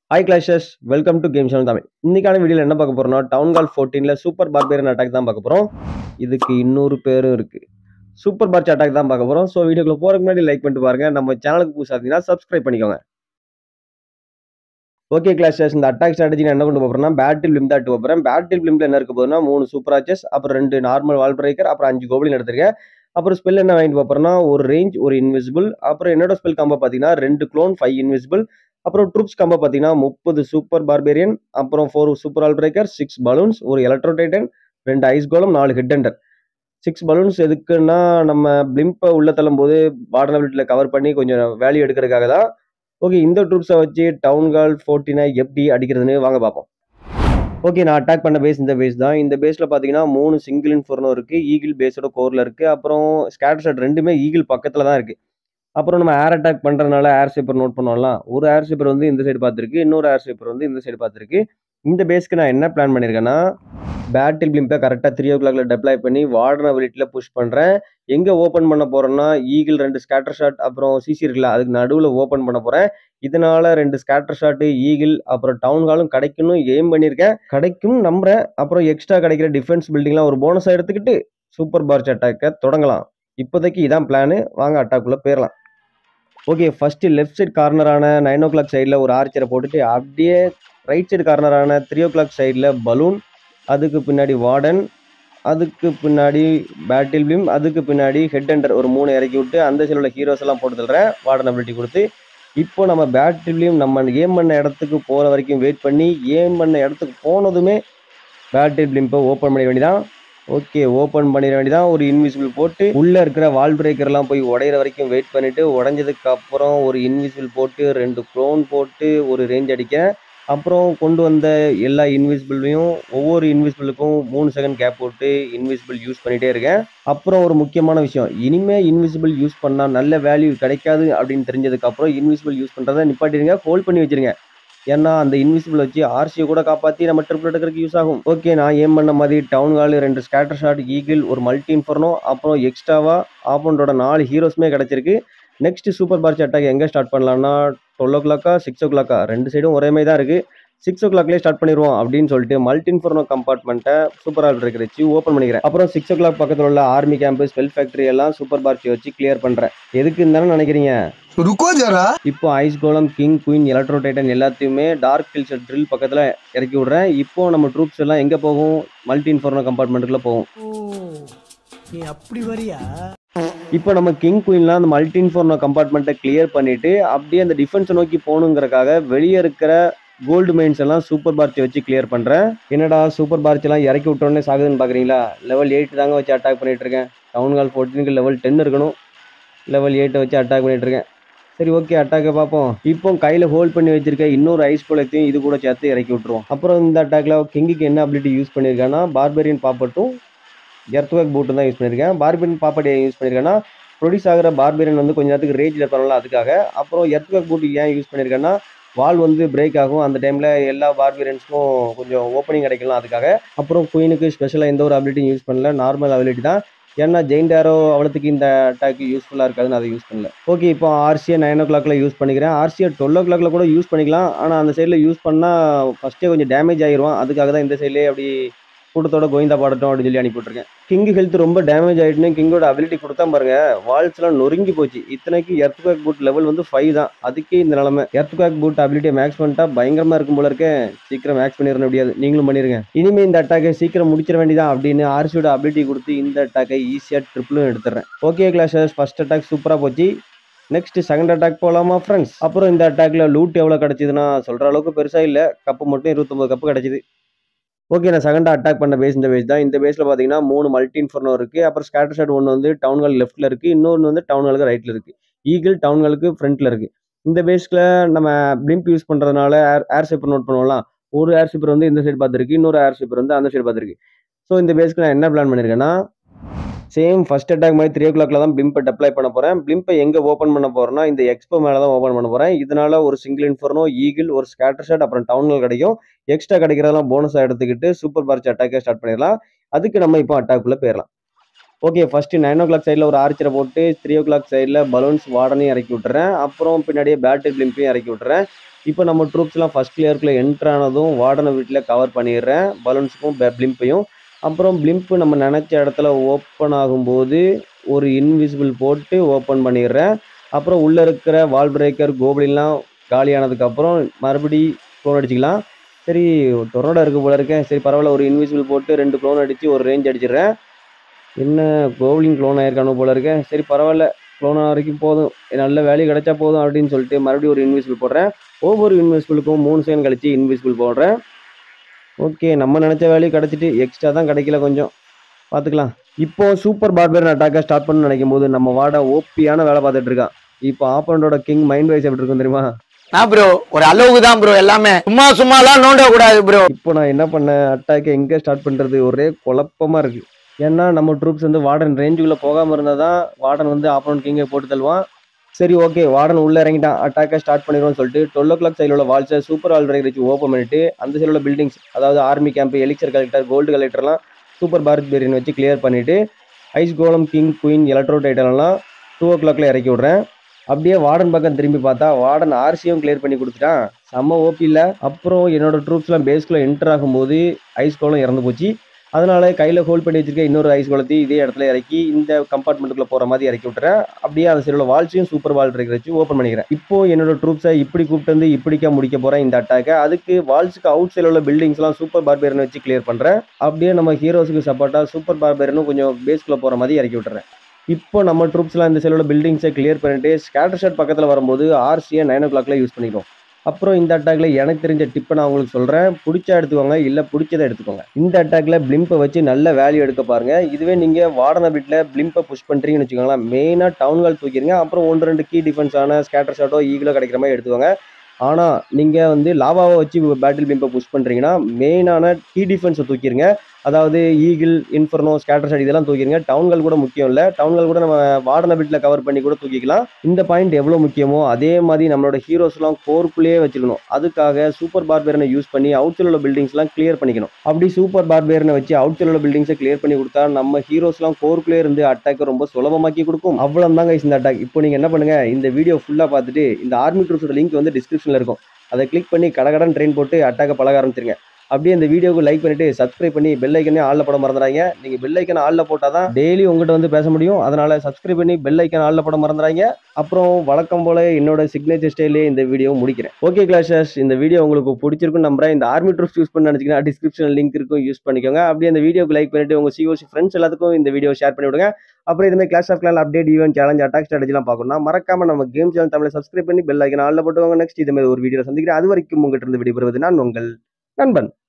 hi clashers welcome to game channel Tamil இன்னைக்கான வீடியோவில் என்ன பார்க்க போறோம்னா டவுன் கால் ஃபோர்டீனில் சூப்பர் பார்பேரியன் அட்டாக் தான் பார்க்க போகிறோம் இதுக்கு இன்னொரு பேரும் இருக்குது சூப்பர் பார்ச் அட்டாக் தான் பார்க்க போகிறோம் ஸோ வீடியோக்குள்ள போகிறதுக்கு முன்னாடி லைக் பண்ணிட்டு பாருங்க நம்ம சேனலுக்கு புதுசாக இருந்தீங்கன்னா சப்ஸ்கிரைப் பண்ணிக்கோங்க ஓகே கிளாஷஸ் இந்த அட்டாக் ஸ்ட்ராட்டஜி நான் என்ன கொண்டு போகிறேன்னா பேட்டில் பிளிம் தான் எடுத்து போகிறேன் பேட்டில் பிளிம்ல என்ன இருக்க போகுதுன்னா மூணு சூப்பர் ஆச்சஸ் அப்புறம் ரெண்டு நார்மல் வால் பிரேக்கர் அப்புறம் அஞ்சு கோபிளின் எடுத்திருக்கேன் அப்புறம் ஸ்பெல் என்ன வாங்கிட்டு போகிறேன்னா ஒரு ரேஞ்ச் ஒரு இன்விசிபிள் அப்புறம் என்னோட ஸ்பெல் காம்போ பார்த்தீங்கன்னா ரெண்டு க்ளோன் ஃபைவ் இன்விசிபிள் அப்புறம் ட்ரூப்ஸ் கம்போ பார்த்தீங்கன்னா முப்பது சூப்பர் பார்பேரியன் அப்புறம் four super wall breaker six balloons ஒரு எலக்ட்ரோ டைட்டன் ரெண்டு ஐஸ் கோலம் நாலு ஹெட் அண்டர் சிக்ஸ் பலூன்ஸ் எதுக்குன்னா நம்ம பிளிம்பை உள்ள தள்ளும் போது வார்டனபிலிட்டியில் கவர் பண்ணி கொஞ்சம் வேல்யூ எடுக்கிறதுக்காக தான் ஓகே இந்த ட்ரூப்ஸை வச்சு டவுன் கால் ஃபோர்ட்டினை எப்படி அடிக்கிறதுன்னு வாங்க பார்ப்போம் ஓகே நான் அட்டாக் பண்ண பேஸ் இந்த பேஸ் தான் இந்த பேஸில் பார்த்தீங்கன்னா மூணு சிங்கிள் இன்ஃபோர்னோ இருக்குது ஈகிள் பேஸோட கோரில் இருக்குது அப்புறம் ஸ்கேட்டர் ஷாட் ரெண்டுமே ஈகிள் பக்கத்தில் தான் இருக்குது அப்புறம் நம்ம ஏர் அட்டாக் பண்ணுறதுனால ஏர் ஸ்வீப்பர் நோட் பண்ணலாம் ஒரு ஏர் ஸ்வீப்பர் வந்து இந்த சைடு பார்த்துருக்கு இன்னொரு ஏர் ஸ்வீப்பர் வந்து இந்த சைடு பார்த்துருக்கு இந்த பேஸ்க்கு நான் என்ன பிளான் பண்ணியிருக்கேன்னா பேட்டில் பிளிம்பை கரெக்டாக த்ரீ ஓ கிளாக்ல டெப்ளாய் பண்ணி வார்டன் அபிலிட்டியில் புஷ் பண்ணுறேன் எங்கே ஓப்பன் பண்ண போகிறேன்னா ஈகிள் ரெண்டு ஸ்கேட்டர் ஷாட் அப்புறம் சிசி இருக்குல்ல அதுக்கு நடுவில் ஓப்பன் பண்ண போகிறேன் இதனால ரெண்டு ஸ்கேட்டர் ஷாட்டு ஈகிள் அப்புறம் டவுன் ஹாலும் கிடைக்கணும் எய்ம் பண்ணியிருக்கேன் கிடைக்கும் நம்புறேன் அப்புறம் எக்ஸ்ட்ரா கிடைக்கிற டிஃபென்ஸ் பில்டிங்லாம் ஒரு போனஸாக எடுத்துக்கிட்டு சூப்பர் பார்ச் அட்டாக்கை தொடங்கலாம் இப்போதைக்கு இதான் பிளானு வாங்க அட்டாக்குள்ளே போயிடலாம் ஓகே ஃபஸ்ட்டு லெஃப்ட் சைட் கார்னரான நைன் ஓ கிளாக் சைடில் ஒரு ஆர்ச்சரை போட்டுட்டு அப்படியே ரைட் சைடு கார்னரான த்ரீ ஓ கிளாக் சைடில் பலூன் அதுக்கு பின்னாடி வார்டன் அதுக்கு பின்னாடி பேட்டில் பிளிம் அதுக்கு பின்னாடி ஹெட் அண்டர் ஒரு மூணு இறக்கி விட்டு அந்த சைடில் உள்ள ஹீரோஸ் எல்லாம் போட்டு தள்ளுறேன் வார்டன் அபிலிட்டி கொடுத்து இப்போ நம்ம பேட்டில் பிளிம் நம்ம ஏம் பண்ண இடத்துக்கு போகிற வரைக்கும் வெயிட் பண்ணி ஏம் பண்ண இடத்துக்கு போனதுமே பேட்டில் பிளிம்பை ஓப்பன் பண்ண வேண்டியதான் ஓகே ஓப்பன் பண்ணிட வேண்டியதான் ஒரு இன்விசிபிள் போட்டு உள்ளே இருக்கிற வால் பிரேக்கர்லாம் போய் உடையிற வரைக்கும் வெயிட் பண்ணிவிட்டு உடஞ்சதுக்கு அப்புறம் ஒரு இன்விசிபிள் போட்டு ரெண்டு க்ளோன் போட்டு ஒரு ரேஞ்ச் அடிக்க அப்புறம் கொண்டு வந்த எல்லா இன்விசிபிளையும் ஒவ்வொரு இன்விசிபிளுக்கும் மூணு செகண்ட் கேப் போட்டு இன்விசிபிள் யூஸ் பண்ணிகிட்டே இருக்கேன் அப்புறம் ஒரு முக்கியமான விஷயம் இனிமே இன்விசிபிள் யூஸ் பண்ணால் நல்ல வேல்யூ கிடைக்காது அப்படின்னு தெரிஞ்சதுக்கப்புறம் இன்விசிபிள் யூஸ் பண்ணுறதை நிப்பாட்டிடுங்க ஹோல்ட் பண்ணி வச்சிருங்க ஏன்னா அந்த இன்விசிபிள் வச்சு ஆர்சியை கூட காப்பாற்றி நம்ம ட்ரிபிள் எடுக்கிறதுக்கு யூஸ் ஆகும் ஓகே நான் ஏம் பண்ண மாதிரி டவுன் ஹால் ரெண்டு ஸ்கேட்டர் ஷாட் ஈகிள் ஒரு மல்டி இன்ஃபர்னோ அப்புறம் எக்ஸ்ட்ராவா ஆப்போனோட நாலு ஹீரோஸுமே கிடச்சிருக்கு நெக்ஸ்ட் சூப்பர் பார்ச் அட்டாக் எங்கே ஸ்டார்ட் பண்ணலாம்னா டுவெல் ஓ கிளாக்கா சிக்ஸ் ஓ கிளாக்கா ரெண்டு சைடும் ஒரே மாதிரி தான் இருக்குது சிக்ஸ் ஓ கிளாக்லேயே ஸ்டார்ட் பண்ணிடுவோம் அப்படின்னு சொல்லிட்டு மல்டின் ஃபோர்னோ கம்பார்ட்மெண்ட்டை சூப்பர் ஆல் பிரேக்கர் வச்சு ஓப்பன் பண்ணிக்கிறேன் அப்புறம் சிக்ஸ் ஓ கிளாக் பக்கத்தில் உள்ள ஆர்மி கேம்பஸ் வெல் ஃபேக்ட்ரி எல்லாம் சூப்பர் பார்ச்சி வச்சு கிளியர் பண்ணுறேன் எதுக்கு தானே நினைக்கிறீங்க रुको जरा இப்போ ice golem king queen electro titan எல்லாத்தையுமே டார்க் கில்ஸ் ட்ரில் பக்கத்தில் இறக்கி விட்றேன் இப்போ நம்ம ட்ரூப்ஸ் எல்லாம் எங்கே போகும் மல்டி இன்ஃபோர்னோ கம்பார்ட்மெண்ட்டுக்குள்ளே போகும் ஓ நீ அப்படி வரியா இப்போ நம்ம கிங் குயின்லாம் அந்த மல்டி இன்ஃபோர்னோ கம்பார்ட்மெண்ட்டை கிளியர் பண்ணிட்டு அப்படியே அந்த டிஃபென்ஸை நோக்கி போகணுங்கிறக்காக வெளியே இருக்கிற கோல்டு மைன்ஸ் எல்லாம் சூப்பர் பார்ச்சி வச்சு கிளியர் பண்ணுறேன் என்னடா சூப்பர் பார்ச் எல்லாம் இறக்கி விட்டோன்னே சாகுதுன்னு பார்க்குறீங்களா லெவல் எயிட் தாங்க வச்சு அட்டாக் பண்ணிட்டு இருக்கேன் டவுன் ஹால் ஃபோர்டீனுக்கு லெவல் டென் இருக்கணும் லெவல் எயிட்டை வச்சு அட்டாக் பண்ணிட்டு இருக்கேன் சரி ஓகே அட்டாக்கை பார்ப்போம் இப்போ கையில் ஹோல்ட் பண்ணி வச்சிருக்க இன்னொரு ஐஸ் குளத்தையும் இது கூட சேர்த்து இறக்கி விட்டுருவோம் அப்புறம் இந்த அட்டாக்ல கிங்குக்கு என்ன அபிலிட்டி யூஸ் பண்ணியிருக்கேன்னா பார்பேரியன் பாப்பட்டும் எர்த்வேக் பூட்டும் தான் யூஸ் பண்ணியிருக்கேன் பார்பேரியன் பாப்பட் யூஸ் பண்ணியிருக்கேன்னா ப்ரொடியூஸ் ஆகிற பார்பேரியன் வந்து கொஞ்ச நேரத்துக்கு ரேஜில் இருப்பாங்களா அதுக்காக அப்புறம் எர்த்வேக் பூட் ஏன் யூஸ் பண்ணியிருக்கேன்னா வால் வந்து பிரேக் ஆகும் அந்த டைமில் எல்லா பார்பேரியன்ஸ்க்கும் கொஞ்சம் ஓப்பனிங் கிடைக்கலாம் அதுக்காக அப்புறம் குயினுக்கு ஸ்பெஷலாக எந்த ஒரு அபிலிட்டியும் யூஸ் பண்ணல நார்மல் அபிலிட்டி தான் ஏன்னா ஜெயின் டேரோ அவ்வளோத்துக்கு இந்த அட்டாக் யூஸ்ஃபுல்லாக இருக்காதுன்னு அதை யூஸ் பண்ணல ஓகே இப்போ ஆர்சியை நைன் ஓ கிளாக்ல யூஸ் பண்ணிக்கிறேன் ஆர்சியை டுவெல் ஓ கிளாக்ல கூட யூஸ் பண்ணிக்கலாம் ஆனால் அந்த சைடில் யூஸ் பண்ணால் ஃபஸ்ட்டே கொஞ்சம் டேமேஜ் ஆகிருவான் அதுக்காக தான் இந்த சைட்லேயே அப்படி கூட்டத்தோட கோவிந்தா பாடட்டும் அப்படின்னு சொல்லி அனுப்பிவிட்ருக்கேன் கிங் ஹெல்த் ரொம்ப டேமேஜ் ஆகிட்டுன்னு கிங்கோட அபிலிட்டி கொடுத்தா பாருங்க வால்ஸ்லாம் நொறுங்கி போச்சு இத்தனைக்கு எர்த்குவேக் பூட் லெவல் வந்து ஃபைவ் தான் அதுக்கே இந்த நிலமை எர்த்குவேக் பூட் அபிலிட்டியை மேக்ஸ் பண்ணிட்டா பயங்கரமாக இருக்கும் போல இருக்கேன் சீக்கிரம் மேக்ஸ் பண்ணிட முடியாது நீங்களும் பண்ணிருங்க இனிமே இந்த அட்டாக்கை சீக்கிரம் முடிச்சிட வேண்டியதான் அப்படின்னு ஆர்சியோட அபிலிட்டி கொடுத்து இந்த அட்டாக்கை ஈஸியாக ட்ரிப்பிளும் எடுத்துறேன் ஓகே கிளாஷஸ் ஃபர்ஸ்ட் அட்டாக் சூப்பராக போச்சு நெக்ஸ்ட் செகண்ட் அட்டாக் போகலாமா ஃப்ரெண்ட்ஸ் அப்புறம் இந்த அட்டாக்ல லூட் எவ்வளோ கிடச்சிதுன்னா சொல்கிற அளவுக்கு பெருசாக இல்லை கப்பு மட்டும் இருபத்தொம்பது கப்பு கிடச்சிது ஓகே நான் செகண்டாக அட்டாக் பண்ண பேஸ் இந்த பேஸ் தான் இந்த பேஸில் பார்த்தீங்கன்னா மூணு மல்டி இன்ஃபர்னோ இருக்குது அப்புறம் ஸ்கேட்டர் ஷாட் ஒன்று வந்து டவுன் ஹால் லெஃப்ட்டில் இருக்குது இன்னொன்று வந்து டவுன் ஹாலுக்கு ரைட்டில் இருக்குது ஈகிள் டவுன் ஹாலுக்கு ஃப்ரண்ட்டில் இருக்குது இந்த பேஸில் நம்ம பிளிம்ப் யூஸ் பண்ணுறதுனால ஏர் ஏர் ஷிப்பர் நோட் பண்ணுவோம்லாம் ஒரு ஏர் ஷிப்பர் வந்து இந்த சைடு பார்த்துருக்கு இன்னொரு ஏர் ஷிப்பர் வந்து அந்த சைடு பார்த்துருக்கு ஸோ இந்த பேஸ்க்கு நான் என்ன பிளான் பண்ணியிருக்கேன்னா சேம் ஃபர்ஸ்ட் அட்டாக் மாதிரி த்ரீ ஓ கிளாக்ல தான் பிளிம்பை டெப்ளை பண்ண போகிறேன் பிளிம்பை எங்கே ஓப்பன் பண்ண போகிறேன்னா இந்த எக்ஸ்போ மேலே தான் ஓப்பன் பண்ண போகிறேன் இதனால ஒரு சிங்கிள் இன்ஃபர்னோ ஈகிள் ஒரு ஸ்கேட்டர் ஷாட் அப்புறம் டவுன்கள் கிடைக்கும் எக்ஸ்ட்ரா கிடைக்கிறதெல்லாம் போனஸாக எடுத்துக்கிட்டு சூப்பர் பார்ச் அட்டாக்கே ஸ்டார்ட் பண்ணிடலாம் அதுக்கு நம்ம இப்போ அட்டாக்குள்ளே போயிடலாம் okay first nine o'clock சைடில் ஒரு ஆர்ச்சரை போட்டு த்ரீ ஓ கிளாக் சைடில் பலூன்ஸ் வார்டனையும் இறக்கி விட்டுறேன் அப்புறம் பின்னாடியே பேட்டரி பிளிம்பையும் இறக்கி விட்டுறேன் இப்போ நம்ம ட்ரூப்ஸ்லாம் ஃபர்ஸ்ட் லேயருக்குள்ளே என்ட்ரு ஆனதும் வார்டனை வீட்டில் கவர் பண்ணிடுறேன் பலூன்ஸுக்கும் பிளிம்பையும் அப்புறம் பிளிம்ப் நம்ம நினச்ச இடத்துல ஓப்பன் ஆகும்போது ஒரு இன்விசிபிள் போட்டு ஓப்பன் பண்ணிடுறேன் அப்புறம் உள்ளே இருக்கிற வால் பிரேக்கர் கோபலின்லாம் காலியானதுக்கப்புறம் மறுபடி க்ளோன் அடிச்சுக்கலாம் சரி டொரோட இருக்கு போல இருக்கேன் சரி பரவாயில்ல ஒரு இன்விசிபிள் போட்டு ரெண்டு க்ளோன் அடித்து ஒரு ரேஞ்ச் அடிச்சிடுறேன் என்ன கோப்ளின் க்ளோன் ஆயிருக்கானு போல இருக்கேன் சரி பரவாயில்ல க்ளோன் ஆன வரைக்கும் போதும் நல்ல வேல்யூ கிடைச்சா போதும் அப்படின்னு சொல்லிட்டு மறுபடியும் ஒரு இன்விசிபிள் போடுறேன் ஒவ்வொரு இன்விசிபிளுக்கும் மூணு செகண்ட் கழிச்சு இன்விசிபிள் போடுறேன் ஓகே நம்ம நினச்ச வேல்யூ கிடச்சிட்டு எக்ஸ்ட்ரா தான் கிடைக்கல கொஞ்சம் பார்த்துக்கலாம் இப்போ சூப்பர் பார்பர் அட்டாக்கை ஸ்டார்ட் பண்ண நினைக்கும் போது நம்ம வாட ஓப்பியான வேலை பார்த்துட்டு இருக்கான் இப்போ ஆப்பனண்டோட கிங் மைண்ட் வைஸ் எப்படி இருக்கும் தெரியுமா நான் ப்ரோ ஒரு அளவுக்கு தான் ப்ரோ எல்லாமே சும்மா சும்மாலாம் நோண்ட கூடாது ப்ரோ இப்போ நான் என்ன பண்ணேன் அட்டாக்கை எங்கே ஸ்டார்ட் பண்ணுறது ஒரே குழப்பமா இருக்கு ஏன்னா நம்ம ட்ரூப்ஸ் வந்து வார்டன் ரேஞ்சுக்குள்ளே போகாமல் இருந்தால் தான் வார்டன் வந்து ஆப்போனண்ட் கிங்கை போட்டு தள்ளுவான் சரி ஓகே வார்டன் உள்ளே இறங்கிட்டான் அட்டாக்கை ஸ்டார்ட் பண்ணிடுவோம்னு சொல்லிட்டு டுவெல் ஓ கிளாக் சைடில் உள்ள வால்ஸை சூப்பர் ஆல் வச்சு ஓப்பன் பண்ணிட்டு அந்த சைடில் உள்ள பில்டிங்ஸ் அதாவது army camp elixir collector gold கலெக்டர்லாம் சூப்பர் பாரத் பேரியன் வச்சு கிளியர் பண்ணிவிட்டு ice golem king queen electro டைட்டன்லாம் டூ ஓ கிளாக்ல இறக்கி விட்றேன் அப்படியே வார்டன் பக்கம் திரும்பி பார்த்தா வார்டன் ஆர்சியும் கிளியர் பண்ணி கொடுத்துட்டான் செம்ம ஓபி இல்ல அப்புறம் என்னோட ட்ரூப்ஸ்லாம் பேஸ்க்குள்ள என்டர் ஆகும்போது ஐஸ் கோலம் இறந்து போச்சு அதனால கையில் ஹோல்ட் பண்ணி வச்சிருக்க இன்னொரு ஐஸ் கோலத்தை இதே இடத்துல இறக்கி இந்த கம்பார்ட்மெண்ட்டுக்குள்ள போற மாதிரி இறக்கி விட்டுறேன் அப்படியே அந்த சைடில் வால்ஸையும் சூப்பர் வால் பிரேக்கர் வச்சு ஓப்பன் பண்ணிக்கிறேன் இப்போ என்னோட ட்ரூப்ஸை இப்படி கூப்பிட்டு வந்து இப்படிக்கா முடிக்க போறேன் இந்த அட்டாக்கை அதுக்கு வால்ஸுக்கு அவுட் சைடில் உள்ள பில்டிங்ஸ்லாம் சூப்பர் பார்பேரன் வச்சு கிளியர் பண்றேன் அப்படியே நம்ம ஹீரோஸுக்கு சப்போர்ட்டா சூப்பர் பார்பேரனும் கொஞ்சம் பேஸ்க்குள்ள போற மாதிரி இறக்கி விட்டுறேன் இப்போ நம்ம ட்ரூப்ஸ்லாம் இந்த சைடோட பில்டிங்ஸை கிளியர் பண்ணிட்டு ஸ்கேட்டர் ஷாட் பக்கத்தில் வரும்போது ஆர்சியை நைன் ஓ கிளாக்ல யூஸ் பண்ணிக்கிறோம் அப்புறம் இந்த அட்டாக்ல எனக்கு தெரிஞ்ச டிப்பை நான் உங்களுக்கு சொல்கிறேன் பிடிச்சா எடுத்துக்கோங்க இல்லை பிடிச்சதை எடுத்துக்கோங்க இந்த அட்டாக்ல பிளிம்பை வச்சு நல்ல வேல்யூ எடுக்க பாருங்க இதுவே நீங்கள் வார்டன பிட்டில் பிளிம்பை புஷ் பண்ணுறீங்கன்னு வச்சுக்கோங்களேன் மெயினாக டவுன் ஹால் தூக்கிடுங்க அப்புறம் ஒன்று ரெண்டு கீ டிஃபென்ஸான ஸ்கேட்டர் ஷாட்டோ ஈகிளோ கிடைக்கிற மாதிரி எடுத்துக்கோங்க ஆனால் நீங்கள் வந்து லாவாவை வச்சு பேட்டில் பிம்பை புஷ் பண்ணுறீங்கன்னா மெயினான கீ டிஃபென்ஸை தூக்கிடுங்க அதாவது ஈகிள் இன்ஃபர்னோ ஸ்கேட்டர் ஷாட் இதெல்லாம் தூக்கிடுங்க டவுன்கள் கூட முக்கியம் இல்லை டவுன்கள் கூட நம்ம வார்டன பிட்டில் கவர் பண்ணி கூட தூக்கிக்கலாம் இந்த பாயிண்ட் எவ்வளோ முக்கியமோ அதே மாதிரி நம்மளோட ஹீரோஸ்லாம் கோர்க்குள்ளேயே வச்சுக்கணும் அதுக்காக சூப்பர் பார்பேரனை யூஸ் பண்ணி அவுட் உள்ள பில்டிங்ஸ்லாம் கிளியர் பண்ணிக்கணும் அப்படி சூப்பர் பார்பேரனை வச்சு அவுட் உள்ள பில்டிங்ஸை கிளியர் பண்ணி கொடுத்தா நம்ம ஹீரோஸ்லாம் கோர்க்குள்ளே இருந்து அட்டாக் ரொம்ப சுலபமாக்கி கொடுக்கும் அவ்வளோ தாங்க இந்த அட்டாக் இப்போ நீங்கள் என்ன பண்ணுங்க இந்த வீடியோ ஃபுல்லாக பார்த்துட்டு இந்த ஆர்மி ட்ரூப்ஸோட லிங்க் வந்து டிஸ்கிரிப்ஷனில் இருக்கும் அதை கிளிக் பண்ணி கடகடன் ட்ரெயின் போட்டு அட்டாக்கை பழக ஆரம்பிச்சிருங்க அப்படியே இந்த வீடியோக்கு லைக் பண்ணிட்டு சப்ஸ்கிரைப் பண்ணி பெல் ஐக்கனே ஆள்ல போட மறந்துறாங்க நீங்க பெல் ஐக்கன் ஆள்ல போட்டால் தான் டெய்லி உங்ககிட்ட வந்து பேச முடியும் அதனால சப்ஸ்கிரைப் பண்ணி பெல் ஐக்கன் ஆள்ல போட மறந்துறாங்க அப்புறம் வழக்கம் போல என்னோட சிக்னேச்சர் ஸ்டைலே இந்த வீடியோ முடிக்கிறேன் ஓகே கிளாஷஸ் இந்த வீடியோ உங்களுக்கு பிடிச்சிருக்குன்னு நம்புறேன் இந்த ஆர்மி ட்ரூப்ஸ் யூஸ் பண்ண நினைச்சீங்கன்னா டிஸ்கிரிப்ஷன் லிங்க் இருக்கும் யூஸ் பண்ணிக்கோங்க அப்படியே இந்த வீடியோக்கு லைக் பண்ணிட்டு உங்க சிஓசி ஃப்ரெண்ட்ஸ் எல்லாத்துக்கும் இந்த வீடியோ ஷேர் பண்ணி விடுங்க அப்புறம் இதுமாதிரி clash of clan update event challenge attack ஸ்ட்ராட்டஜிலாம் பார்க்கணும்னா மறக்காம நம்ம கேம் சேனல் தமிழை சப்ஸ்கிரைப் பண்ணி பெல் ஐக்கன் ஆள்ல போட்டுவாங்க நெக்ஸ்ட் இது மாதிரி ஒரு வீடியோ சந்திக்கிறேன் அது வரைக்கும் உங்ககிட்ட இருந்து விடைபெறுவது நான் உங்கள் நண்பன்